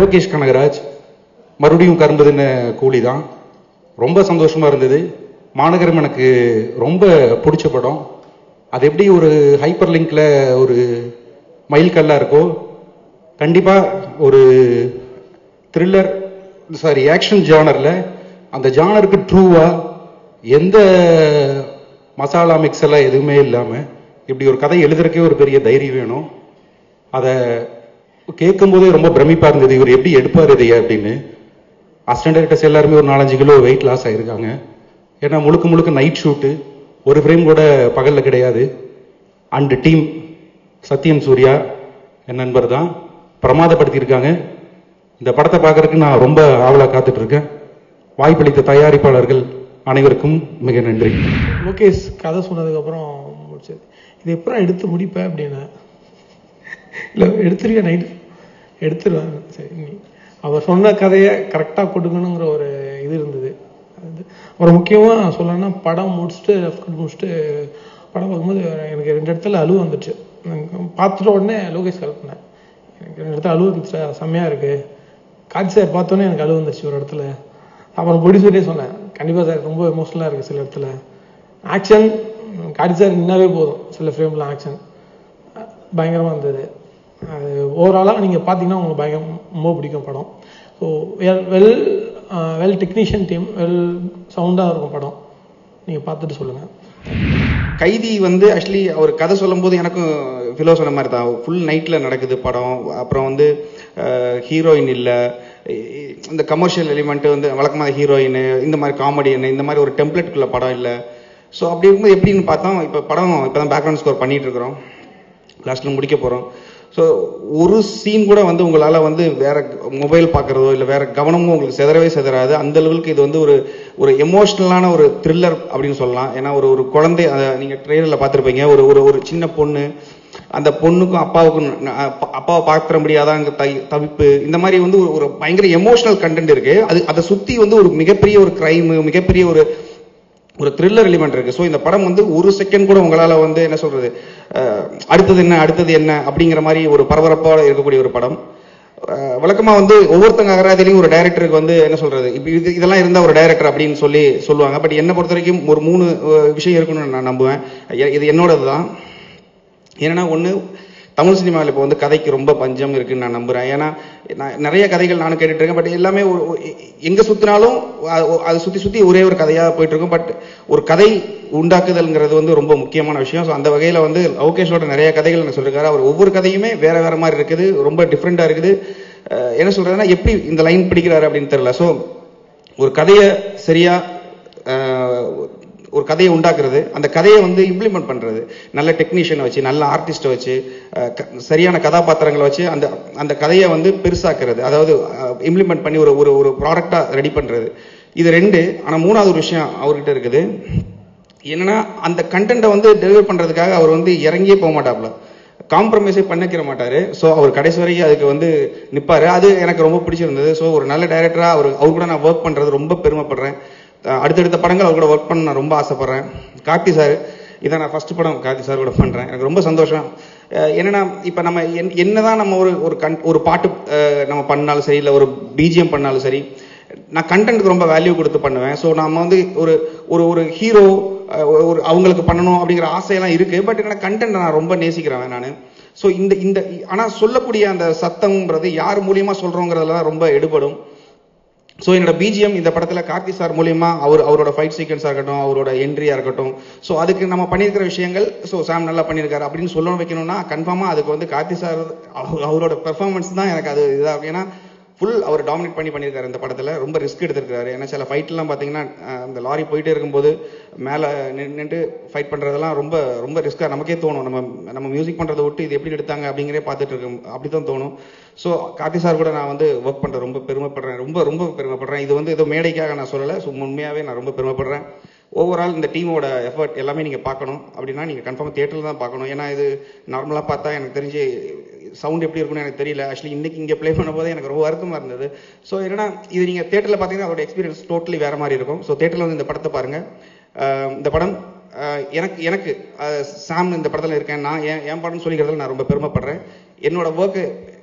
லோகேஷ் கனகராஜ் மறுபடியும் கரும்பு தின்ன கூலி தான் ரொம்ப சந்தோஷமா இருந்தது மாநகரம் எனக்கு ரொம்ப பிடிச்ச படம் அது எப்படி ஒரு ஹைப்பர் லிங்க்ல ஒரு மைல்கல்லா இருக்கோ கண்டிப்பா ஒரு த்ரில்லர் சாரி ஆக்ஷன் ஜானர்ல அந்த ஜானருக்கு ட்ரூவா எந்த மசாலா மிக்ஸ் எல்லாம் எதுவுமே இல்லாம இப்படி ஒரு கதை எழுதுறக்கே ஒரு பெரிய தைரியம் வேணும் அதை கேட்கும் போதே ரொம்ப பிரமிப்பா இருந்தது இவர் எப்படி எடுப்பார் இதைய அப்படின்னு அசிஸ்டன்ட் டைரக்டர்ஸ் எல்லாருமே ஒரு நாலஞ்சு கிலோ வெயிட் லாஸ் ஆயிருக்காங்க ஏன்னா முழுக்க முழுக்க நைட் ஷூட்டு ஒரு ஃப்ரேம் கூட பகல்ல கிடையாது அண்ட் டீம் சத்யம் சூர்யா என் நண்பர் தான் பிரமாதப்படுத்தியிருக்காங்க இந்த படத்தை பார்க்கறதுக்கு நான் ரொம்ப ஆவலா காத்துட்டு இருக்கேன் வாய்ப்பளித்த தயாரிப்பாளர்கள் அனைவருக்கும் மிக நன்றி லோகேஷ் கதை சொன்னதுக்கப்புறம் முடிச்சது இது எப்பறம் எடுத்து முடிப்பேன் அப்படின்னு இல்லை எடுத்துருவியா நைட்டு எடுத்துருவேன் சரி நீ அவர் சொன்ன கதையை கரெக்டாக கொடுக்கணுங்கிற ஒரு இது இருந்தது அது அப்புறம் முக்கியமாக சொல்லணும்னா படம் முடிச்சுட்டு ரெஃப்ட் முடிச்சுட்டு படம் பார்க்கும்போது எனக்கு ரெண்டு இடத்துல அழுவு வந்துச்சு எனக்கு பார்த்துட்ட உடனே லோகேஷ் கால் பண்ணேன் எனக்கு ரெண்டு இடத்துல அழுவு வந்துச்சு செம்மையாக இருக்குது காட்சி சார் பார்த்தோன்னே எனக்கு அழுவு வந்துச்சு ஒரு இடத்துல அப்புறம் ப்ரொடியூசரே சொன்னேன் கண்டிப்பாக சார் ரொம்ப எமோஷனலாக இருக்குது சில இடத்துல ஆக்ஷன் காட்சி சார் நின்னாவே போதும் சில ஃப்ரேமில் ஆக்ஷன் பயங்கரமாக இருந்தது அது ஓவராலாக நீங்கள் பார்த்தீங்கன்னா உங்களுக்கு பயங்கரம் ரொம்ப பிடிக்கும் படம் so well well well technician team well சவுண்டாக இருக்கும் படம் நீங்கள் பார்த்துட்டு சொல்லுங்கள் கைதி வந்து ஆக்சுவலி அவர் கதை சொல்லும்போது எனக்கும் ஃபிலோ சொன்ன மாதிரி தான் ஃபுல் நைட்டில் நடக்குது படம் அப்புறம் வந்து ஹீரோயின் இல்லை இந்த கமர்ஷியல் எலிமெண்ட் வந்து வழக்கமாக ஹீரோயின் இந்த மாதிரி காமெடியன் இந்த மாதிரி ஒரு டெம்ப்ளேட்டுக்குள்ள படம் இல்லை ஸோ அப்படி இருக்கும்போது எப்படின்னு பார்த்தோம் இப்போ படம் இப்போ தான் பேக்ரவுண்ட் ஸ்கோர் பண்ணிட்டு இருக்கிறோம் லாஸ்ட்டில் முடிக்க போகிறோம் ஸோ ஒரு சீன் கூட வந்து உங்களால் வந்து வேற மொபைல் பார்க்குறதோ இல்லை வேற கவனமும் உங்களுக்கு செதறவே செதறாது அந்த லெவலுக்கு இது வந்து ஒரு ஒரு எமோஷ்னலான ஒரு த்ரில்லர் அப்படின்னு சொல்லலாம் ஏன்னா ஒரு ஒரு குழந்தை அதை நீங்கள் ட்ரெயிலரில் பார்த்துருப்பீங்க ஒரு ஒரு ஒரு சின்ன பொண்ணு அந்த பொண்ணுக்கும் அப்பாவுக்கும் ந- அப்பா- அப்பாவை பார்த்துற முடியாத அங்கே தை தவிப்பு இந்த மாதிரி வந்து ஒரு ஒரு பயங்கர எமோஷனல் கண்டென்ட் இருக்கு அது அதை சுற்றி வந்து ஒரு மிகப்பெரிய ஒரு கிரைம் மிகப்பெரிய ஒரு ஒரு த்ரில்லர் எலிமெண்ட் இருக்கு ஸோ இந்த படம் வந்து ஒரு செகண்ட் கூட உங்களால வந்து என்ன சொல்றது அஹ், அடுத்தது என்ன அடுத்தது என்ன அப்படிங்கிற மாதிரி ஒரு பரபரப்போட இருக்கக்கூடிய ஒரு படம் அஹ், வழக்கமா வந்து ஒவ்வொருத்தங்க அகராதிலையும் ஒரு டைரக்டருக்கு வந்து என்ன சொல்றது இப்போ இது இதெல்லாம் இருந்தா ஒரு டைரக்டர் அப்படின்னு சொல்லி சொல்லுவாங்க பட் என்னை பொறுத்த வரைக்கும் ஒரு மூணு அஹ், விஷயம் இருக்குன்னு நான் நம்புவேன் எ- இது என்னோடது தான் ஏன்னா ஒன்று தமிழ் சினிமாவில் இப்போ வந்து கதைக்கு ரொம்ப பஞ்சம் இருக்குன்னு நான் நம்புறேன் ஏன்னா நான் நிறைய கதைகள் நானும் கேட்டுட்டு இருக்கேன் பட் எல்லாமே ஒரு ஒரு- எ- எங்க சுத்தினாலும் அது- அதை சுத்தி சுத்தி ஒரே ஒரு கதையா போயிட்டு இருக்கும் பட் ஒரு கதை உண்டாக்குதல்ங்கிறது வந்து ரொம்ப முக்கியமான விஷயம் ஸோ அந்த வகையில வந்து லோகேஷோட நிறைய கதைகள் எனக்கு சொல்லிருக்காரு அவர் ஒவ்வொரு கதையுமே வேற வேற மாதிரி இருக்குது ரொம்ப டிஃப்ரெண்டா இருக்குது அஹ் என்ன சொல்றதுன்னா எப்படி இந்த லைன் பிடிக்கிறாரு அப்படின்னு தெரியல ஸோ ஒரு கதையை சரியா அஹ், ஒரு கதையை உண்டாக்குறது அந்த கதையை வந்து இம்ப்ளிமெண்ட் பண்றது நல்ல டெக்னீஷியனை வச்சு நல்ல ஆர்டிஸ்ட்டை வச்சு அஹ், க- சரியான கதாபாத்திரங்களை வச்சு அந்த அந்த கதையை வந்து பெருசாக்குறது அதாவது இம்ப்ளிமெண்ட் பண்ணி ஒரு ஒரு ஒரு ப்ராடக்டா ரெடி பண்றது இது ரெண்டு ஆனா மூணாவது ஒரு விஷயம் அவர்கிட்ட இருக்குது என்னன்னா அந்த கண்டென்ட்டை வந்து டெலிவர் பண்றதுக்காக அவர் வந்து இறங்கியே போக மாட்டாப்ல காம்ப்ரமைஸே பண்ணிக்கிற மாட்டாரு ஸோ அவர் கடைசி வரைக்கும் அதுக்கு வந்து நிப்பாரு அது எனக்கு ரொம்ப பிடிச்சிருந்தது ஸோ ஒரு நல்ல டைரக்டரா அவர் அவர் கூட நான் ஒர்க் பண்றது ரொம்ப பெருமைப்படுறேன் அஹ் அடுத்தடுத்த படங்கள் அவர் கூட ஒர்க் பண்ண நான் ரொம்ப ஆசைப்படுறேன் கார்த்தி சார் இதான் நான் ஃபர்ஸ்ட் படம் கார்த்தி சார் கூட பண்றேன் எனக்கு ரொம்ப சந்தோஷம் அஹ் என்னன்னா இப்ப நம்ம என்- என்னதான் நம்ம ஒரு ஒரு கண் ஒரு பாட்டு அஹ், நம்ம பண்ணாலும் சரி இல்லை ஒரு பிஜிஎம் பண்ணாலும் சரி நான் கண்டென்ட்க்கு ரொம்ப வேல்யூ கொடுத்து பண்ணுவேன் ஸோ நம்ம வந்து ஒரு ஒரு ஒரு ஹீரோ ஒரு அவங்களுக்கு பண்ணணும் அப்படிங்கிற ஆசையெல்லாம் இருக்கு பட் என்னோட கண்டென்ட் நான் ரொம்ப நேசிக்கிறேன் நான் ஸோ இந்த இந்த ஆனா சொல்லக்கூடிய அந்த சத்தம்ன்றது யார் மூலியமா சொல்றோங்கிறதுல தான் ரொம்ப எடுபடும் ஸோ என்னோட பிஜிஎம் இந்த படத்துல கார்த்தி சார் மூலியமா அவர் அவரோட ஃபைட் சீக்வன்ஸா இருக்கட்டும் அவரோட என்ட்ரியா இருக்கட்டும் ஸோ அதுக்கு நம்ம பண்ணியிருக்கிற விஷயங்கள் ஸோ சாம் நல்லா பண்ணியிருக்காரு அப்படின்னு சொல்ல வைக்கணும்னா கன்ஃபார்மா அதுக்கு வந்து கார்த்தி சார் அவர் அவரோட பெர்ஃபார்மன்ஸ் தான் எனக்கு அது இதாக ஏன்னா ஃபுல் அவர் டாமினேட் பண்ணி பண்ணியிருக்காரு இந்த படத்துல ரொம்ப ரிஸ்க் எடுத்திருக்காரு ஏன்னா சில ஃபைட்லாம் பாத்தீங்கன்னா அஹ், அந்த லாரி போயிட்டே இருக்கும்போது மேல நின்று ஃபைட் பண்றதெல்லாம் ரொம்ப ரொம்ப ரிஸ்கா நமக்கே தோணும் நம்ம நம்ம மியூசிக் பண்றதை விட்டு இது எப்படி எடுத்தாங்க அப்படிங்கிறே பார்த்துட்டு இருக்கோம் அப்படிதான் தோணும் ஸோ கார்த்தி சார் கூட நான் வந்து ஒர்க் பண்ற ரொம்ப பெருமைப்படுறேன் ரொம்ப ரொம்ப பெருமைப்படுறேன் இது வந்து ஏதோ மேடைக்காக நான் சொல்லலை ஸோ உண்மையாவே நான் ரொம்ப பெருமைப்படுறேன் ஓவரால் இந்த டீமோட எஃபர்ட் எல்லாமே நீங்க பார்க்கணும் அப்படின்னா நீங்க கன்ஃபார்ம் தியேட்டர்ல தான் பார்க்கணும் ஏன்னா இது நார்மலா பார்த்தா எனக்கு தெரிஞ்சு சவுண்ட் எப்படி இருக்கும்னு எனக்கு தெரியல ஆக்சுவலி இன்னைக்கு இங்க ப்ளே பண்ணும்போது எனக்கு ரொம்ப வருத்தமா இருந்தது ஸோ என்னன்னா இது நீங்க தியேட்டர்ல பார்த்தீங்கன்னா அதோட எக்ஸ்பீரியன்ஸ் டோட்டலி வேற மாதிரி இருக்கும் ஸோ தியேட்டர்ல வந்து இந்த படத்தை பாருங்க அஹ் இந்த படம் அஹ் எனக்கு எனக்கு அஹ் சாம் இந்த படத்துல இருக்கேன் நான் என் என் படம்னு சொல்லிக்கிறதுல நான் ரொம்ப பெருமைப்படுறேன் என்னோட ஒர்க்கு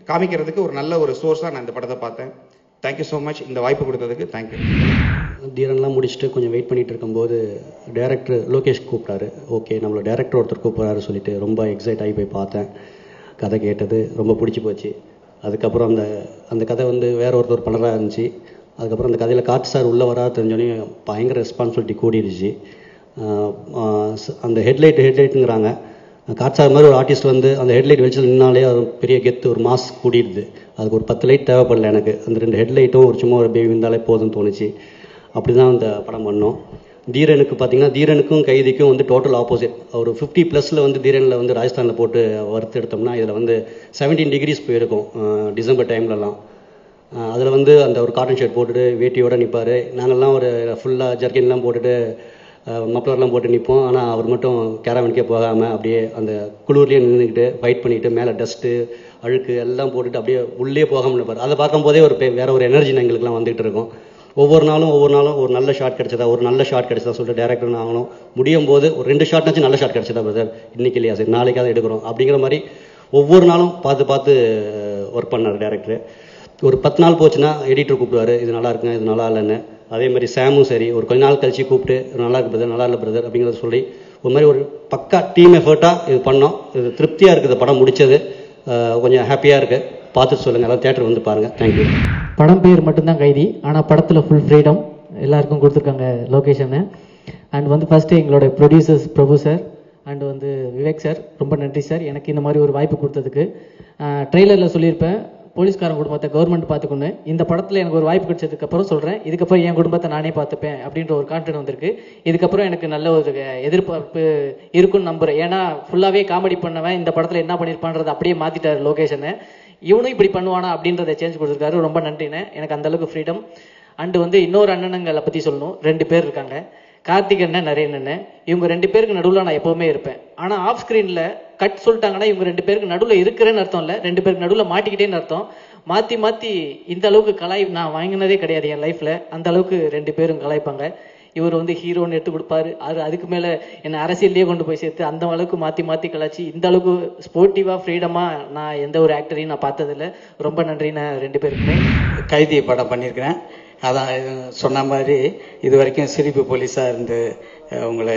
காமிக்கிறதுக்கு ஒரு நல்ல ஒரு சோர்ஸாக நான் இந்த படத்தை பார்த்தேன் தேங்க்யூ ஸோ மச் இந்த வாய்ப்பு கொடுத்ததுக்கு தேங்க்யூ தீரன்லாம் முடிச்சுட்டு கொஞ்சம் வெயிட் பண்ணிட்டு இருக்கும்போது டேரக்டர் லோகேஷ் கூப்பிட்டாரு ஓகே நம்மளை டேரக்டர் ஒருத்தர் கூப்பிட்றாரு சொல்லிட்டு ரொம்ப எக்ஸைட் ஆகி போய் பார்த்தேன் கதை கேட்டது ரொம்ப பிடிச்சி போச்சு அதுக்கப்புறம் அந்த அந்த கதை வந்து வேற ஒருத்தர் பண்ணுறதா இருந்துச்சு அதுக்கப்புறம் அந்த கதையில் காற்று சார் உள்ளே வரா தெரிஞ்சோடனே பயங்கர ரெஸ்பான்சிபிலிட்டி கூடிருச்சு ஆஹ் ஆஹ் ச- அந்த ஹெட்லைட் ஹெட்லைட்டுங்கிறாங்க காற்று சார் மாதிரி ஒரு ஆர்டிஸ்ட் வந்து அந்த ஹெட்லைட் வெளிச்சல் நின்னாலே அது பெரிய கெத்து ஒரு மாஸ் கூடிடுது அதுக்கு ஒரு பத்து லைட் தேவைப்படல எனக்கு அந்த ரெண்டு ஹெட்லைட்டும் ஒரு சும்மா ஒரு பேபி இருந்தாலே போதும்னு தோணுச்சு அப்படி தான் அந்த படம் பண்ணோம் தீரனுக்கு பார்த்தீங்கன்னா தீரனுக்கும் கைதிக்கும் வந்து டோட்டல் ஆப்போசிட் ஒரு ஃபிஃப்டி ப்ளஸில் வந்து தீரனில் வந்து ராஜஸ்தானில் போட்டு வறுத்து எடுத்தோம்னா இதில் வந்து செவன்டீன் டிகிரிஸ் போயிருக்கும் அஹ் டிசம்பர் டைம்லலாம் அதில் வந்து அந்த ஒரு காட்டன் ஷர்ட் போட்டுட்டு வேட்டியோட நிற்பார் நாங்கள்லாம் ஒரு ஃபுல்லாக ஜர்க்கின்லாம் போட்டுட்டு மப்ளர்லாம் போட்டு நிற்போம் ஆனால் அவர் மட்டும் கேரவனுக்கே போகாமல் அப்படியே அந்த குளிர்லேயே நின்றுக்கிட்டு ஃபைட் பண்ணிட்டு மேலே டஸ்ட்டு அழுக்கு எல்லாம் போட்டுட்டு அப்படியே உள்ளே போகாமல் நிற்பார் அதை பார்க்கும்போதே ஒரு பெ- வேற ஒரு எனர்ஜி எங்களுக்குலாம் வந்துகிட்டு இருக்கும் ஒவ்வொரு நாளும் ஒவ்வொரு நாளும் ஒரு நல்ல ஷாட் கிடைச்சதா ஒரு நல்ல ஷாட் கிடைச்சதா சொல்லிட்டு டேரக்டர் ஆகணும் முடியும் போது ஒரு ரெண்டு ஷாட்னாச்சும் நல்ல ஷாட் கிடைச்சதா பிரதர் இன்னைக்கு இல்லையா சரி நாளைக்காவது எடுக்கிறோம் அப்படிங்கிற மாதிரி ஒவ்வொரு நாளும் பார்த்து பார்த்து ஒர்க் பண்ணார் டேரக்டர் ஒரு பத்து நாள் போச்சுன்னா எடிட்டர் கூப்பிடுவாரு இது நல்லா இருக்குங்க இது நல்லா இல்லைன்னு அதே மாதிரி சாமும் சரி ஒரு கொஞ்ச நாள் கழிச்சு கூப்பிட்டு இது நல்லா இருக்கு பிரதர் நல்லா இல்லை பிரதர் அப்படிங்கிறத சொல்லி ஒரு மாதிரி ஒரு பக்கா டீம் எஃபர்ட்டாக இது பண்ணோம் இது திருப்தியாக இருக்குது படம் முடிச்சது அஹ் கொஞ்சம் ஹாப்பியாக இருக்குது பார்த்துட்டு சொல்லுங்கள் எல்லாம் தேட்டர் வந்து பாருங்கள் தேங்க்யூ படம் பேர் மட்டும்தான் கைதி ஆனால் படத்தில் ஃபுல் ஃப்ரீடம் எல்லாருக்கும் கொடுத்துருக்காங்க லொகேஷனு அண்ட் வந்து ஃபஸ்ட்டு எங்களோட ப்ரொடியூசர்ஸ் பிரபு சார் அண்ட் வந்து விவேக் சார் ரொம்ப நன்றி சார் எனக்கு இந்த மாதிரி ஒரு வாய்ப்பு கொடுத்ததுக்கு ட்ரெய்லரில் சொல்லியிருப்பேன் போலீஸ்காரன் குடும்பத்தை கவர்மெண்ட் பார்த்துக்கொண்டு இந்த படத்தில் எனக்கு ஒரு வாய்ப்பு கிடைச்சதுக்கு அப்புறம் சொல்கிறேன் இதுக்கப்புறம் என் குடும்பத்தை நானே பார்த்துப்பேன் அப்படின்ற ஒரு கான்ஃபிடன்ட் வந்திருக்கு இதுக்கப்புறம் எனக்கு நல்ல ஒரு எதிர்பார்ப்பு இருக்குன்னு நம்புறேன் ஏன்னா ஃபுல்லாகவே காமெடி பண்ணவன் இந்த படத்தில் என்ன பண்ணியிருப்பான்றதை அப்படியே மாற்றிட்டார் லொகேஷனை இவனும் இப்படி பண்ணுவானா அப்படின்றத சேஞ்ச் கொடுத்துருக்காரு ரொம்ப நன்றிண்ணே எனக்கு அந்த அளவுக்கு ஃப்ரீடம் அண்டு வந்து இன்னொரு அண்ணனுங்களை பற்றி சொல்லணும் ரெண்டு பேர் இருக்காங்க கார்த்திக் அண்ணன் நரேன் அண்ணன் இவங்க ரெண்டு பேருக்கு நடுவில் நான் எப்பவுமே இருப்பேன் ஆனால் ஆஃப் ஸ்க்ரீனில் கட் சொல்லிட்டாங்கன்னா இவங்க ரெண்டு பேருக்கு நடுவில் இருக்கிறேன்னு அர்த்தம் இல்லை ரெண்டு பேருக்கு நடுவில் மாட்டிக்கிட்டேன்னு அர்த்தம் மாற்றி மாற்றி இந்த அளவுக்கு கலாய் நான் வாங்கினதே கிடையாது என் லைஃப்பில் அந்த அளவுக்கு ரெண்டு பேரும் கலாய்ப்பாங்க இவர் வந்து ஹீரோன்னு எடுத்து கொடுப்பாரு அது அதுக்கு மேலே என்னை அரசியல்லையே கொண்டு போய் சேர்த்து அந்த அளவுக்கு மாற்றி மாற்றி கலாச்சி இந்த அளவுக்கு ஸ்போர்ட்டிவாக ஃப்ரீடமாக நான் எந்த ஒரு ஆக்டரையும் நான் பார்த்ததில்ல ரொம்ப நன்றி நான் ரெண்டு பேருக்குமே கைதி படம் பண்ணியிருக்கிறேன் அதான் இது சொன்ன மாதிரி இது வரைக்கும் சிரிப்பு போலீஸாக இருந்து அஹ், உங்களை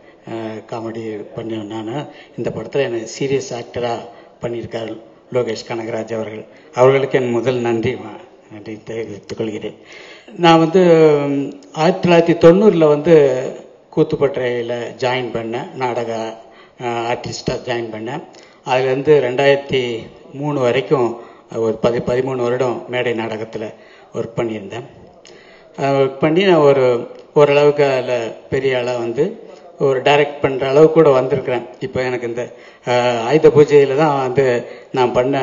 காமெடி பண்ணி நான் இந்த படத்தில் என்னை சீரியஸ் ஆக்டராக பண்ணியிருக்கார் லோகேஷ் கனகராஜ் அவர்கள் அவர்களுக்கு என் முதல் நன்றி வ- நன்றி தெரிவித்துக் கொள்கிறேன் நான் வந்து ம், ஆயிரத்தி தொள்ளாயிரத்தி தொண்ணூறில் வந்து கூத்துப்பட்டறையில் ஜாயின் பண்ணேன் நாடக ஆர்டிஸ்டாக ஜாயின் பண்ணேன் அதுலேருந்து ரெண்டாயிரத்தி மூணு வரைக்கும் ஒரு பதி பதிமூணு வருடம் மேடை நாடகத்தில் ஒர்க் பண்ணியிருந்தேன் ஒர்க் பண்ணி நான் ஒரு ஓரளவுக்கு அதில் பெரிய ஆளாக வந்து ஒரு டைரக்ட் பண்ணுற அளவு கூட வந்திருக்கிறேன் இப்போ எனக்கு இந்த அஹ், ஆயுத பூஜையில் தான் வந்து நான் பண்ண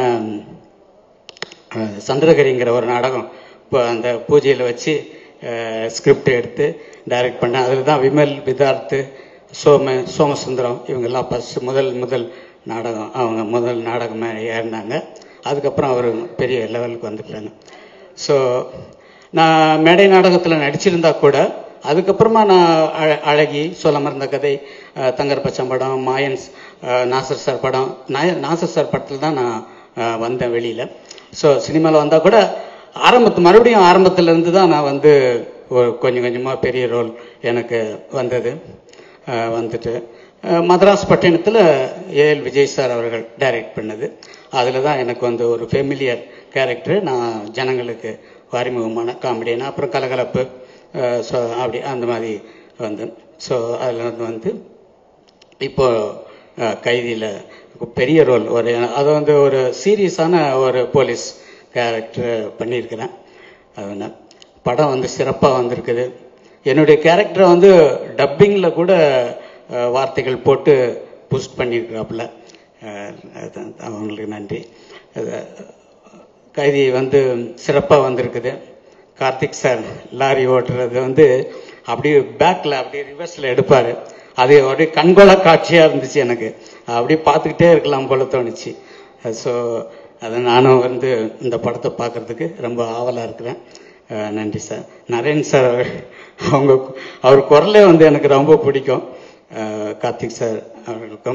அஹ், சந்திரகரிங்கிற ஒரு நாடகம் இப்போ அந்த பூஜையில் வச்சு ஸ்கிரிப்ட் எடுத்து டைரக்ட் பண்ணேன் அதில் தான் விமல் விதார்த்து சோம சோமசுந்தரம் இவங்கெல்லாம் ஃபஸ்ட் முதல் முதல் நாடகம் அவங்க முதல் நாடகம் ஏறினாங்க அதுக்கப்புறம் அவர் பெரிய லெவலுக்கு வந்துட்டாங்க ஸோ நான் மேடை நாடகத்தில் நடிச்சிருந்தா கூட அதுக்கப்புறமா நான் அழ- அழகி சொல்ல மறந்த கதை அஹ், தங்கர் பச்சம் படம் மாயன்ஸ் அஹ், நாசர் சார் படம் நாய- நாசர் சார் படத்தில் தான் நான் அஹ், வந்தேன் வெளியில் ஸோ சினிமாவில் வந்தால் கூட ஆரம்பத்து மறுபடியும் ஆரம்பத்துல இருந்து தான் நான் வந்து ஒரு கொஞ்சம் கொஞ்சமாக பெரிய ரோல் எனக்கு வந்தது அஹ், வந்துட்டு அஹ், மദ്രാஸ் பட்டினத்தில் ஏஎல் விஜய் சார் அவர்கள் டைரக்ட் பண்ணது அதில் தான் எனக்கு வந்து ஒரு ஃபெமிலியர் கேரக்டர் நான் ஜனங்களுக்கு அறிமுகமான காமெடியான அப்புறம் கலகலப்பு ஸோ அப்படி அந்த மாதிரி வந்தேன் ஸோ அதில் வந்து வந்து இப்போ கைதியில் பெரிய ரோல் ஒரு அது வந்து ஒரு சீரியஸான ஒரு போலீஸ் கேரக்டர் பண்ணியிருக்கிறேன் அது ஒன்று படம் வந்து சிறப்பாக வந்திருக்குது என்னுடைய கேரக்டரை வந்து டப்பிங்கில் கூட அஹ், வார்த்தைகள் போட்டு புஷ் பண்ணியிருக்கிறாப்புல அஹ், அது- அவங்களுக்கு நன்றி அது, கைதி வந்து சிறப்பாக வந்திருக்குது கார்த்திக் சார் லாரி ஓட்டுறது வந்து அப்படியே பேக்கில் அப்படியே ரிவர்ஸில் எடுப்பார் அது அப்படியே கண்கொள்ளா காட்சியாக இருந்துச்சு எனக்கு அப்படியே பார்த்துக்கிட்டே இருக்கலாம் போல தோணுச்சு ஸோ அதை நானும் வந்து இந்த படத்தை பார்க்கறதுக்கு ரொம்ப ஆவலாக இருக்கிறேன் அஹ் நன்றி சார் நரேன் சார் அவர்- அவங்க அவர் குரலே வந்து எனக்கு ரொம்ப பிடிக்கும் அஹ் கார்த்திக் சார் அவர்களுக்கும்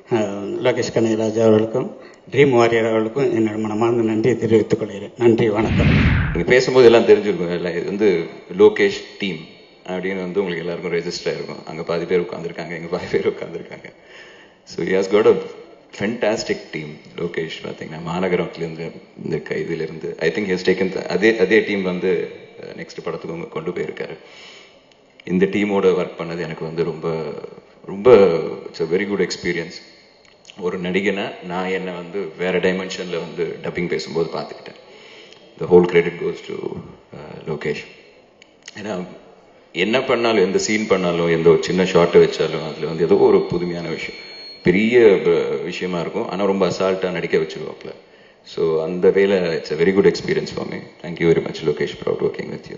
அஹ், லோகேஷ் கனகராஜ் அவர்களுக்கும் ட்ரீம் வாரியர் அவர்களுக்கும் என்னோட மனமார்ந்த நன்றியை தெரிவித்துக் கொள்கிறேன் நன்றி வணக்கம் நீங்க பேசும்போது எல்லாம் தெரிஞ்சிருக்கும் இல்லை இது வந்து லோகேஷ் டீம் அப்படின்னு வந்து உங்களுக்கு எல்லாருக்கும் ரெஜிஸ்டர் ஆயிருக்கும் அங்க பாதி பேர் உட்காந்துருக்காங்க இங்க பாதி பேர் உட்காந்துருக்காங்க so has got a fantastic team Lokesh பார்த்தீங்கன்னா மாநகரத்துலேருந்து இந்த கைதிலிருந்து ஐ திங்க் ஹேஸ் டேக்கன் அதே அதே டீம் வந்து நெக்ஸ்ட் படத்துக்கு கொண்டு போயிருக்காரு இந்த டீமோட ஒர்க் பண்ணது எனக்கு வந்து ரொம்ப ரொம்ப it's a very good experience ஒரு நடிகனை நான் என்னை வந்து வேற டைமென்ஷனில் வந்து டப்பிங் பேசும்போது பார்த்துக்கிட்டேன் the whole credit goes to Lokesh ஏன்னா என்ன பண்ணாலும் எந்த சீன் பண்ணாலும் எந்த ஒரு சின்ன ஷார்ட் வச்சாலும் அதில் வந்து ஏதோ ஒரு புதுமையான விஷயம் பெரிய ப- விஷயமா இருக்கும் ஆனால் ரொம்ப அசால்ட்டாக நடிக்க வச்சிருவாப்ல ஸோ அந்த வேலை it's a very good experience for me thank you very much Lokesh proud working with you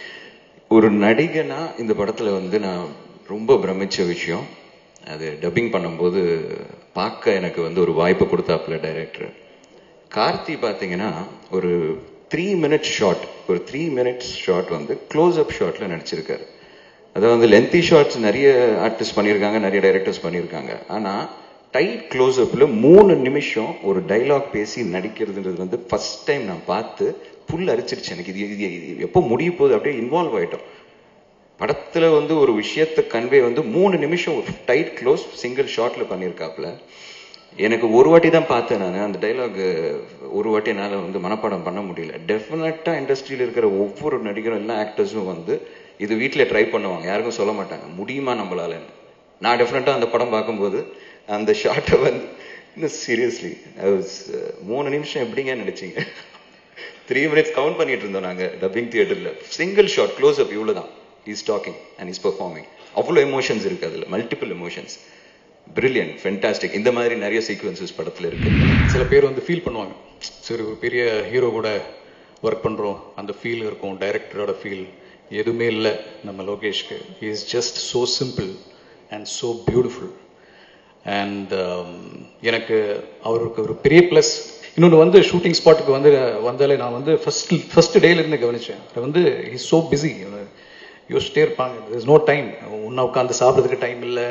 ஒரு நடிகனா இந்த படத்துல வந்து நான் ரொம்ப பிரமிச்ச விஷயம் அது டப்பிங் பண்ணும்போது பார்க்க எனக்கு வந்து ஒரு வாய்ப்பு கொடுத்தாப்புல டைரக்டர் கார்த்தி பார்த்தீங்கன்னா ஒரு த்ரீ மினிட்ஸ் ஷாட் ஒரு த்ரீ மினிட்ஸ் ஷாட் வந்து க்ளோஸ் அப் ஷாட்ல நடிச்சிருக்காரு அதாவது வந்து லென்த்தி ஷாட்ஸ் நிறைய ஆர்டிஸ்ட் பண்ணியிருக்காங்க நிறைய டைரக்டர்ஸ் பண்ணியிருக்காங்க ஆனா டைட் க்ளோஸ் அப்ல மூணு நிமிஷம் ஒரு டைலாக் பேசி நடிக்கிறதுன்றது வந்து ஃபர்ஸ்ட் டைம் நான் பார்த்து புல் அரிச்சிருச்சு எனக்கு இது இது இது எப்போ முடிய போகுது அப்படியே இன்வால்வ் ஆயிட்டோம் படத்துல வந்து ஒரு விஷயத்தை கன்வே வந்து மூணு நிமிஷம் ஒரு டைட் க்ளோஸ் சிங்கிள் ஷாட்ல பண்ணியிருக்காப்புல எனக்கு ஒரு வாட்டி தான் பார்த்தேன் நான் அந்த டைலாக் ஒரு வாட்டி என்னால் வந்து மனப்பாடம் பண்ண முடியல டெஃபினட்டா இண்டஸ்ட்ரியில் இருக்கிற ஒவ்வொரு நடிகரும் எல்லா ஆக்டர்ஸும் வந்து இது வீட்டில் ட்ரை பண்ணுவாங்க யாருக்கும் சொல்ல மாட்டாங்க முடியுமா நம்மளால நான் டெஃபினட்டா அந்த படம் பார்க்கும்போது அந்த ஷார்ட்டை வந்து இன்னும் சீரியஸ்லி மூணு நிமிஷம் எப்படிங்க நடிச்சீங்க த்ரீ மினிட்ஸ் கவுண்ட் பண்ணிட்டு இருந்தோம் நாங்க டப்பிங் தியேட்டர்ல சிங்கிள் ஷாட் க்ளோஸ் அப் இவ்வளவுதான் is talking and is performing அவ்வளோ எமோஷன்ஸ் இருக்கு அதுல மல்டிபிள் எமோஷன்ஸ் பிரில்லியன்ட் ஃபென்டாஸ்டிக் இந்த மாதிரி நிறைய சீக்வன்சஸ் படத்துல இருக்கு சில பேர் வந்து ஃபீல் பண்ணுவாங்க சரி ஒரு பெரிய ஹீரோ கூட ஒர்க் பண்றோம் அந்த ஃபீல் இருக்கும் டைரக்டரோட ஃபீல் எதுவுமே இல்லை நம்ம லோகேஷ்க்கு is just so simple and so beautiful and எனக்கு அவருக்கு ஒரு பெரிய ப்ளஸ் இன்னொன்று வந்து ஷூட்டிங் ஸ்பாட்டுக்கு வந்து வந்தாலே நான் வந்து ஃபர்ஸ்ட் ஃபர்ஸ்ட் டேலேருந்து கவனிச்சேன் அது வந்து இஸ் so பிஸி யோசிச்சிட்டே இருப்பாங்க இஸ் நோ டைம் உன்ன உட்காந்து சாப்பிட்றதுக்கு டைம் இல்லை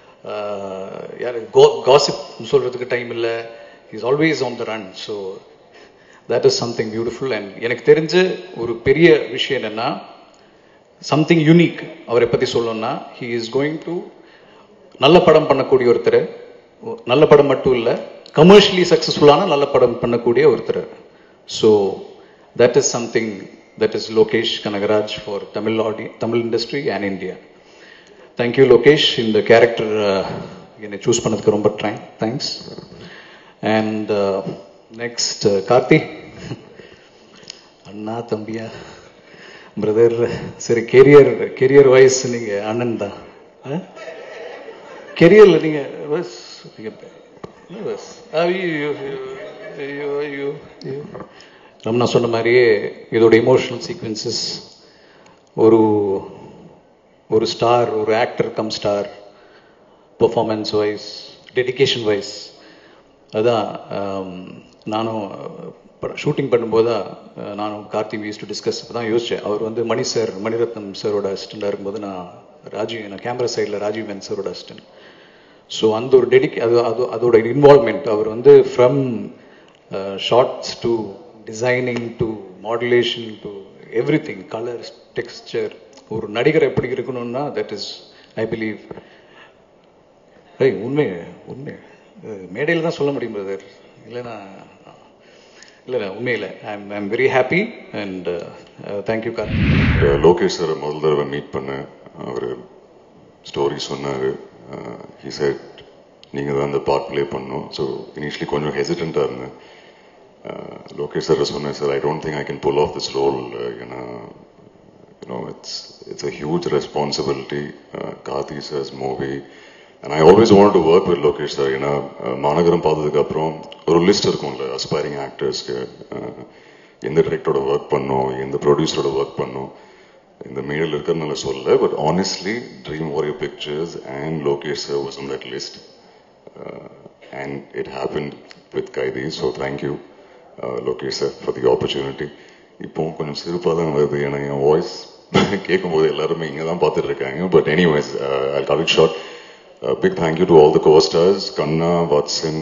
யார் காசிப் சொல்றதுக்கு டைம் இல்லை is always on the run so that is something beautiful and எனக்கு தெரிஞ்ச ஒரு பெரிய விஷயம் என்னன்னா சம்திங் யூனிக் அவரை பத்தி சொல்லணும்னா ஹி இஸ் கோயிங் டு நல்ல படம் பண்ணக்கூடிய ஒருத்தர் நல்ல படம் மட்டும் இல்ல கமர்ஷியலி சக்சஸ்ஃபுல்லான நல்ல படம் பண்ணக்கூடிய ஒருத்தர் so that is something that is Lokesh Kanagaraj for Tamil ஆடி Tamil industry and India thank you Lokesh இந்த கேரக்டர் என்னை சூஸ் பண்ணதுக்கு ரொம்ப தேங்க்ஸ் அண்ட் நெக்ஸ்ட் கார்த்தி அண்ணா தம்பியா பிரதர் சரி கெரியர் கெரியர் வைஸ் நீங்க அண்ணன் தான் கெரியர்ல நீங்க பஸ் நீங்க என்ன பஸ் ஐயோ ஐயோ ஐயோ ஐயோ ரம்னா சொன்ன மாதிரியே இதோட இமோஷனல் சீக்வன்சஸ் ஒரு ஒரு ஸ்டார் ஒரு actor cum star performance wise dedication wise அதான் ஆம், நானும் ஷூட்டிங் பண்ணும்போது தான் அஹ், நானும் கார்த்தி யூஸ் டு டிஸ்கஸ் தான் யோசிச்சேன் அவர் வந்து மணி சார் மணிரத்னம் சாரோட அசிஸ்டண்டாக இருக்கும்போது நான் ராஜீவ் நான் கேமரா சைடில் ராஜீவ் மேன் சாரோட அசிஸ்டன்ட் ஸோ அந்த ஒரு டெடிக் அது அது அதோட இன்வால்மெண்ட் அவர் வந்து from shorts to designing to modulation to everything colours texture ஒரு நடிகர் எப்படி இருக்கணும்னா தட் இஸ் ஐ பிலீவ் ஏய் உண்மை உண்மை மேடையில் தான் சொல்ல முடியும் பிரதர் இல்லைன்னா இல்லை இல்லை உண்மையில் I am I am very happy and thank you Karthi Lokesh sir முதல் தடவை மீட் பண்ணேன் அவர் ஸ்டோரி சொன்னார் ஹி செட் நீங்கள் தான் அந்த பார்ட் ப்ளே பண்ணணும் ஸோ இனிஷியலி கொஞ்சம் ஹெசிடென்ட்டாக இருந்தேன் லோகேஷ் சார் சொன்னேன் sir I don't think I can pull off this role ஏன்னா you know it's it's a huge responsibility Karthi sir's movie and I always want to work with Lokesh sir ஏன்னா uh, மாநகரம் பார்த்ததுக்கு அப்புறம் ஒரு லிஸ்ட் இருக்கும்ல அஸ்பைரிங் ஆக்டர்ஸ்க்கு எந்த டிரெக்டரோட ஒர்க் பண்ணோம் எந்த ப்ரொடியூசரோட ஒர்க் பண்ணோம் இந்த மேடில் இருக்கிறதுனால சொல்லல but honestly dream warrior pictures and Lokesh sir was on that list and it happen with Kaithi so thank you Lokesh sir for the opportunity இப்போ கொஞ்சம் சிரிப்பாக தான் வருது ஏன்னா என் வாய்ஸ் கேட்கும்போது எல்லாருமே இங்கே தான் பார்த்துட்டு இருக்காங்க but anyways I cut it short A big thank you to all the co-stars, Kanna, Watson,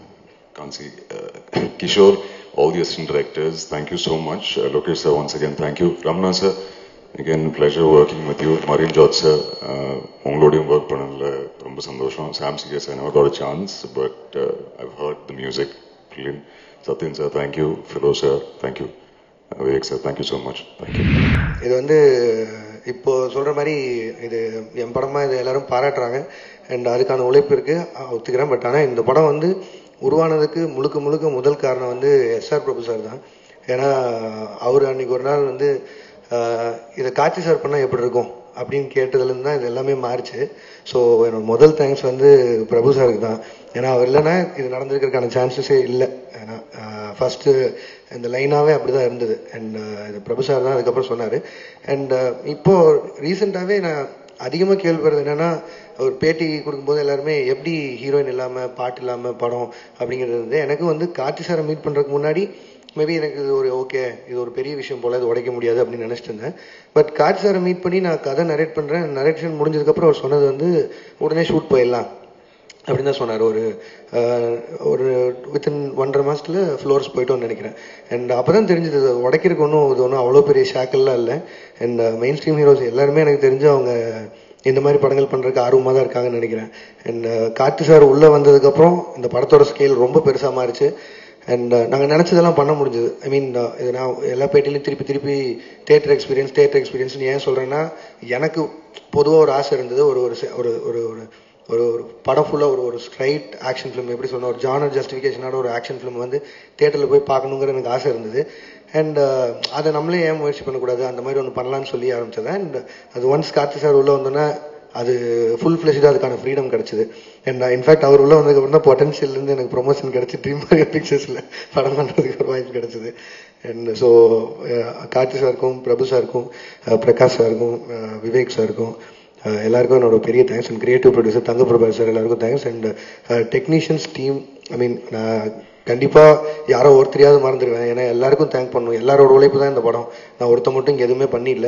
can't see, uh, Kishore, all the assistant directors. Thank you so much. Uh, Lokesh sir, once again, thank you. Ramna sir, again, pleasure working with you. Marin George sir, uh, உங்களோடையும் work பண்ணல ரொம்ப சந்தோஷம் Sam CS I never got a chance, but uh, I've heard the music. Brilliant. Satyan sir, thank you. Philo sir, thank you. Uh, Vivek sir, thank you so much. Thank you. இது வந்து இப்போ சொல்ற மாதிரி இது என் படமா இது எல்லாரும் பாராட்டுறாங்க அண்ட் அதுக்கான உழைப்பு இருக்கு அஹ் ஒத்துக்கிறேன் பட் ஆனால் இந்த படம் வந்து உருவானதுக்கு முழுக்க முழுக்க முதல் காரணம் வந்து எஸ்ஆர் பிரபு சார் தான் ஏன்னா அவர் அன்னைக்கு ஒரு நாள் வந்து அஹ், இதை காட்சி சார் பண்ணால் எப்படி இருக்கும் அப்படின்னு கேட்டதுலேருந்து தான் இது எல்லாமே மாறிச்சு ஸோ என்னோட முதல் தேங்க்ஸ் வந்து பிரபு சாருக்கு தான் ஏன்னா அவர் இல்லைன்னா இது நடந்திருக்கிறதுக்கான சான்சஸே இல்லை ஏன்னா ஃபர்ஸ்ட் இந்த லைனாவே அப்படிதான் இருந்தது அண்ட் இது பிரபு சார் தான் அதுக்கப்புறம் சொன்னாரு அண்ட் இப்போ ரீசெண்டாவே நான் அதிகமாக கேள்விப்படுறது என்னன்னா ஒரு பேட்டி கொடுக்கும்போது எல்லாருமே எப்படி ஹீரோயின் இல்லாம பாட்டு இல்லாம படம் அப்படிங்கிறது வந்து எனக்கு வந்து கார்த்தி சாரை மீட் பண்றதுக்கு முன்னாடி மேபி எனக்கு இது ஒரு ஓகே இது ஒரு பெரிய விஷயம் போல இது உடைக்க முடியாது அப்படின்னு நினைச்சிட்டு இருந்தேன் பட் கார்த்தி சாரை மீட் பண்ணி நான் கதை நரேட் பண்றேன் நரேஷன் முடிஞ்சதுக்கப்புறம் அவர் சொன்னது வந்து உடனே ஷூட் போயிடலாம் அப்படின்னு தான் சொன்னார் ஒரு அஹ், ஒரு வித்தின் ஒன்றரை மாசத்துல ஃப்ளோர்ஸ் போயிட்டோம்னு நினைக்கிறேன் அண்ட் அப்பதான் தெரிஞ்சது இது உடைக்கிறதுக்கு ஒன்றும் இது ஒன்றும் அவ்வளோ பெரிய ஷாக்கெல்லாம் இல்லை அண்ட் மெயின் ஸ்ட்ரீம் ஹீரோஸ் எல்லாருமே எனக்கு தெரிஞ்சு அவங்க இந்த மாதிரி படங்கள் பண்றதுக்கு ஆர்வமாக தான் இருக்காங்கன்னு நினைக்கிறேன் அண்ட் காட்டு சார் உள்ள வந்ததுக்கப்புறம் இந்த படத்தோட ஸ்கேல் ரொம்ப பெருசா மாறிச்சு அண்ட் நாங்கள் நினச்சதெல்லாம் பண்ண முடிஞ்சது ஐ மீன் இது நான் எல்லா பேட்டிலையும் திருப்பி திருப்பி தேட்டர் எக்ஸ்பீரியன்ஸ் தேட்டர் எக்ஸ்பீரியன்ஸ்னு ஏன் சொல்கிறேன்னா எனக்கு பொதுவாக ஒரு ஆசை இருந்தது ஒரு ஒரு செ- ஒரு ஒரு ஒரு ஒரு ஒரு படம் ஃபுல்லாக ஒரு ஒரு ஸ்ட்ரைட் ஆக்ஷன் ஃபிலிம் எப்படி சொன்ன ஒரு ஜானர் ஜஸ்டிஃபிகேஷனோட ஒரு ஆக்ஷன் ஃபிலிம் வந்து தேட்டரில் போய் பார்க்கணுங்கிற எனக்கு ஆசை இருந்தது அண்ட் அதை நம்மளே ஏன் முயற்சி பண்ணக்கூடாது அந்த மாதிரி ஒன்று பண்ணலாம்னு சொல்லி ஆரம்பிச்சது அண்ட் அது ஒன்ஸ் கார்த்தி சார் உள்ளே வந்தோன்னே அது ஃபுல் ஃப்ளெஷ்டாக அதுக்கான ஃப்ரீடம் கிடைச்சது அண்ட் இன்ஃபேக்ட் அவர் உள்ள வந்ததுக்கப்புறம் தான் potential ல இருந்து எனக்கு ப்ரொமோஷன் கிடைச்சி ட்ரீம் பிக்சர்ஸில் படம் பண்ணுறதுக்கு ஒரு வாய்ப்பு கிடைச்சது அண்ட் ஸோ கார்த்தி சாருக்கும் பிரபு சாருக்கும் அஹ், பிரகாஷ் சாருக்கும் அஹ், விவேக் சாருக்கும் அஹ், எல்லாருக்கும் என்னோட பெரிய thanks and creative producer Thanga Prabha sir எல்லாருக்கும் thanks and technicians team I mean நான் கண்டிப்பாக யாரோ ஒருத்தரையாவது மறந்துடுவேன் ஏன்னா எல்லாருக்கும் தேங்க் பண்ணணும் எல்லாரோட உழைப்பு தான் இந்த படம் நான் ஒருத்த மட்டும் இங்கே எதுவுமே பண்ணிடல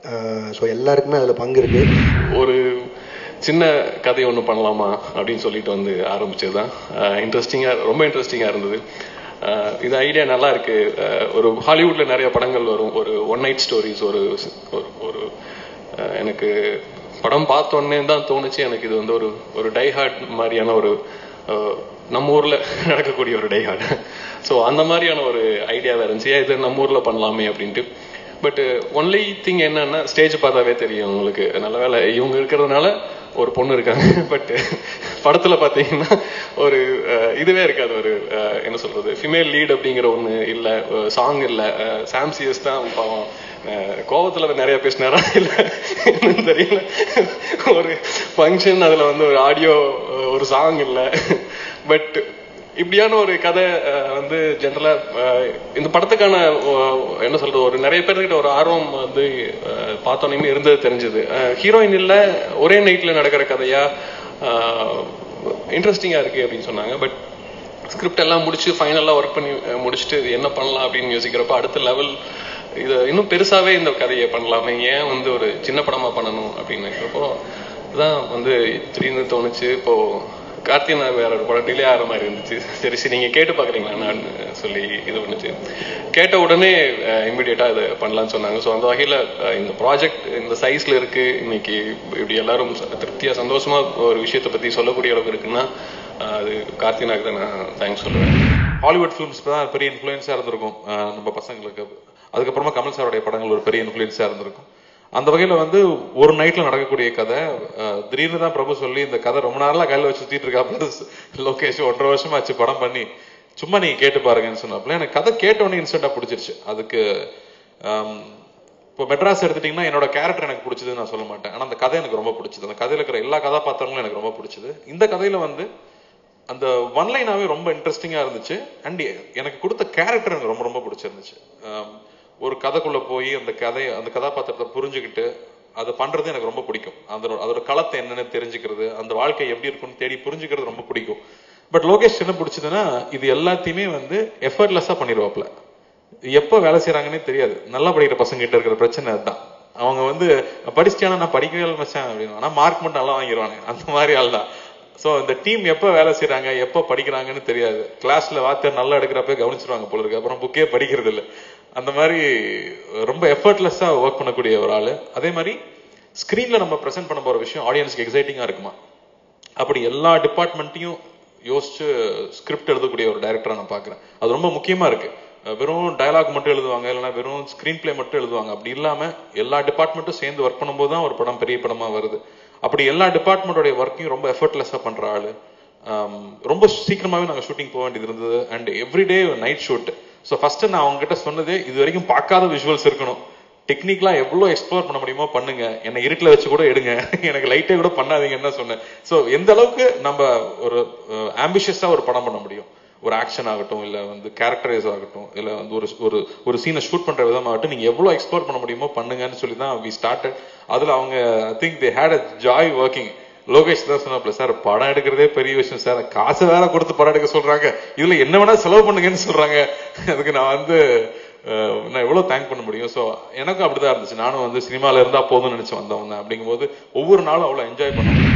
ஸோ எல்லாருக்குமே அதில் பங்கு இருக்கு ஒரு சின்ன கதை ஒன்று பண்ணலாமா அப்படின்னு சொல்லிட்டு வந்து ஆரம்பிச்சது தான் இன்ட்ரெஸ்டிங்காக ரொம்ப இன்ட்ரெஸ்டிங்காக இருந்தது அஹ் இது ஐடியா நல்லா இருக்கு அஹ் ஒரு ஹாலிவுட்ல நிறைய படங்கள் வரும் ஒரு ஒன் நைட் ஸ்டோரிஸ் ஒரு ஒரு- ஒரு அஹ் எனக்கு படம் பார்த்தோன்னே தான் தோணுச்சு எனக்கு இது வந்து ஒரு ஒரு டைஹார்ட் மாதிரியான ஒரு அஹ், நம்ம ஊர்ல நடக்கக்கூடிய ஒரு டைஹார்ட் ஸோ அந்த மாதிரியான ஒரு ஐடியாவாக இருந்துச்சு ஏன் இது நம்ம ஊர்ல பண்ணலாமே அப்படின்ட்டு பட் ஒன்லி திங் என்னன்னா ஸ்டேஜ் பார்த்தாவே தெரியும் உங்களுக்கு நல்ல வேலை இவங்க இருக்கிறதுனால ஒரு பொண்ணு இருக்காங்க பட் படத்துல பாத்தீங்கன்னா ஒரு அஹ், இதுவே இருக்காது ஒரு அஹ், என்ன சொல்றது ஃபிமேல் லீட் அப்படிங்கிற ஒண்ணு இல்ல சாங் இல்ல சாம் சிஎஸ் தான் பாவம் அஹ், கோவத்துல அவர் நிறைய பேசினாரா இல்ல என்னன்னு தெரியல ஒரு ஃபங்க்ஷன் அதுல வந்து ஒரு ஆடியோ ஒரு சாங் இல்ல பட் இப்படியான ஒரு கதை அஹ், வந்து ஜென்ரலா இந்த படத்துக்கான அஹ், என்ன சொல்றது ஒரு நிறைய பேர்கிட்ட ஒரு ஆர்வம் வந்து அஹ், பார்த்தோன்னே இருந்தது தெரிஞ்சது ஹீரோயின் இல்ல ஒரே நைட்ல நடக்கிற கதையா இன்ட்ரெஸ்டிங்கா இருக்கு அப்படின்னு சொன்னாங்க பட் ஸ்கிரிப்ட் எல்லாம் முடிச்சு ஃபைனலாக ஒர்க் பண்ணி அஹ், முடிச்சுட்டு இது என்ன பண்ணலாம் அப்படின்னு யோசிக்கிறப்ப அடுத்த லெவல் இது இன்னும் பெருசாவே இந்த கதையை பண்ணலாமே ஏன் வந்து ஒரு சின்ன படமா பண்ணணும் அப்படின்னு நினைக்கிறப்போ தான் வந்து திடீர்னு தோணுச்சு இப்போ கார்த்தினா வேற ஒரு படம் டிலே ஆகிற மாதிரி இருந்துச்சு சரி சரி நீங்க கேட்டு பாக்குறீங்களா நான் சொல்லி இது பண்ணுச்சு கேட்ட உடனே இமிடியேட்டா இதை பண்ணலாம்னு சொன்னாங்க ஸோ அந்த வகையில அஹ், இந்த ப்ராஜெக்ட் இந்த சைஸ்ல இருக்கு இன்னைக்கு இப்படி எல்லாரும் ச- திருப்தியா சந்தோஷமா ஒரு விஷயத்தை பத்தி சொல்லக்கூடிய அளவுக்கு இருக்குன்னா அஹ், அது கார்த்தினாக்கு தான் நான் தேங்க்ஸ் சொல்லுவேன் ஹாலிவுட் ஃபிலிம்ஸ் தான் பெரிய இன்ஃப்ளூயன்ஸாக இருந்திருக்கும் அஹ் நம்ம பசங்களுக்கு அதுக்கப்புறமா கமல் சாருடைய படங்கள் ஒரு பெரிய இன்ஃப்ளூயன்ஸாக இருந்திருக்கும் அந்த வகையில் வந்து ஒரு நைட்ல நடக்கக்கூடிய கதை அஹ் திடீர்னு தான் பிரபு சொல்லி இந்த கதை ரொம்ப நாளா கையில் வச்சு சுத்திட்டு இருக்காப்புல லோகேஷ் ஒன்றரை வருஷமா ஆச்சு படம் பண்ணி சும்மா நீங்க கேட்டு பாருங்கன்னு சொன்னாப்புல எனக்கு கதை கேட்ட உடனே இன்ஸ்டன்டா பிடிச்சிருச்சு அதுக்கு ஆம், இப்போ மெட்ராஸ் எடுத்துட்டீங்கன்னா என்னோட கேரக்டர் எனக்கு பிடிச்சதுன்னு நான் சொல்ல மாட்டேன் ஆனா அந்த கதை எனக்கு ரொம்ப பிடிச்சது அந்த கதையில இருக்கிற எல்லா கதாபாத்திரங்களும் எனக்கு ரொம்ப பிடிச்சது இந்த கதையில வந்து அந்த ஒன்லைனாவே ரொம்ப இன்ட்ரெஸ்டிங்கா இருந்துச்சு அண்ட் எனக்கு கொடுத்த கேரக்டர் எனக்கு ரொம்ப ரொம்ப பிடிச்சிருந்துச்சு ஆம், ஒரு கதைக்குள்ள போய் அந்த கதை அந்த கதாபாத்திரத்தை புரிஞ்சுக்கிட்டு அதை பண்றது எனக்கு ரொம்ப பிடிக்கும் அதோட அதோட களத்தை என்னன்னு தெரிஞ்சுக்கிறது அந்த வாழ்க்கை எப்படி இருக்கும்னு தேடி புரிஞ்சுக்கிறது ரொம்ப பிடிக்கும் பட் லோகேஷ் என்ன பிடிச்சதுன்னா இது எல்லாத்தையுமே வந்து எஃபர்ட்லெஸ்ஸா பண்ணிடுவாப்ல எப்போ வேலை செய்யறாங்கன்னே தெரியாது நல்லா படிக்கிற பசங்க கிட்ட இருக்கிற பிரச்சனை அதுதான் அவங்க வந்து படிச்சிட்டானா நான் படிக்கவே இல்லை மச்சான் அப்படின்னு ஆனா மார்க் மட்டும் நல்லா வாங்கிடுவாங்க அந்த மாதிரி ஆள் தான் ஸோ இந்த டீம் எப்போ வேலை செய்றாங்க எப்போ படிக்கிறாங்கன்னு தெரியாது கிளாஸ்ல வாத்தியார் நல்லா எடுக்கிறப்ப கவனிச்சிருவாங்க போல இருக்கு அப்புறம் புக்கே படிக்கிறது இல்ல அந்த மாதிரி ரொம்ப எஃபர்ட்லெஸ்ஸா ஒர்க் பண்ணக்கூடிய ஒரு ஆளு அதே மாதிரி ஸ்கிரீன்ல நம்ம ப்ரெசென்ட் பண்ண போற விஷயம் ஆடியன்ஸ்க்கு எக்ஸைட்டிங்கா இருக்குமா அப்படி எல்லா டிபார்ட்மெண்ட்டையும் யோசிச்சு ஸ்கிரிப்ட் எழுதக்கூடிய ஒரு டைரக்டரா நான் பாக்குறேன் அது ரொம்ப முக்கியமா இருக்கு அஹ் வெறும் டயலாக் மட்டும் எழுதுவாங்க இல்லைன்னா வெறும் ஸ்கிரீன் பிளே மட்டும் எழுதுவாங்க அப்படி இல்லாம எல்லா டிபார்ட்மெண்ட்டும் சேர்ந்து ஒர்க் பண்ணும்போது தான் ஒரு படம் பெரிய படமா வருது அப்படி எல்லா டிபார்ட்மெண்ட்டோடைய ஒர்க்கையும் ரொம்ப எஃபர்ட்லெஸ்ஸா பண்ற ஆளு ஆம், ரொம்ப சீக்கிரமாவே நாங்க ஷூட்டிங் போக வேண்டியது இருந்தது and everyday night shoot so first நான் அவங்க கிட்ட சொன்னதே இது வரைக்கும் பார்க்காத விஷுவல்ஸ் இருக்கணும் டெக்னிக்கலா எவ்வளவு எக்ஸ்ப்ளோர் பண்ண முடியுமோ பண்ணுங்க என்னை இருட்டில் வச்சு கூட எடுங்க எனக்கு லைட்டே கூட பண்ணாதீங்கன்னு தான் சொன்னேன் ஸோ எந்த அளவுக்கு நம்ம ஒரு ஆம்பிஷியஸா ஒரு படம் பண்ண முடியும் ஒரு ஆக்ஷன் ஆகட்டும் இல்ல வந்து கேரக்டரைஸ் ஆகட்டும் இல்ல வந்து ஒரு ஒரு ஒரு சீனை ஷூட் பண்ற விதமாகட்டும் நீங்க எவ்வளவு எக்ஸ்ப்ளோர் பண்ண முடியுமோ பண்ணுங்கன்னு சொல்லி தான் வி ஸ்டார்டட் அதுல அவங்க I think they had a joy working Lokesh தான் சொன்னாப்ல சார் படம் எடுக்கிறதே பெரிய விஷயம் சார் காசு வேற கொடுத்து படம் எடுக்க சொல்றாங்க இதுல என்ன வேணா செலவு பண்ணுங்கன்னு சொல்றாங்க அதுக்கு நான் வந்து அஹ், நான் எவ்வளவு தேங்க் பண்ண முடியும் ஸோ எனக்கும் அப்படிதான் இருந்துச்சு நானும் வந்து சினிமால இருந்தா போதும்னு நினைச்சு வந்தவன் தான் அப்படிங்கும்போது ஒவ்வொரு நாளும் அவ்வளவு என்ஜாய் பண்ண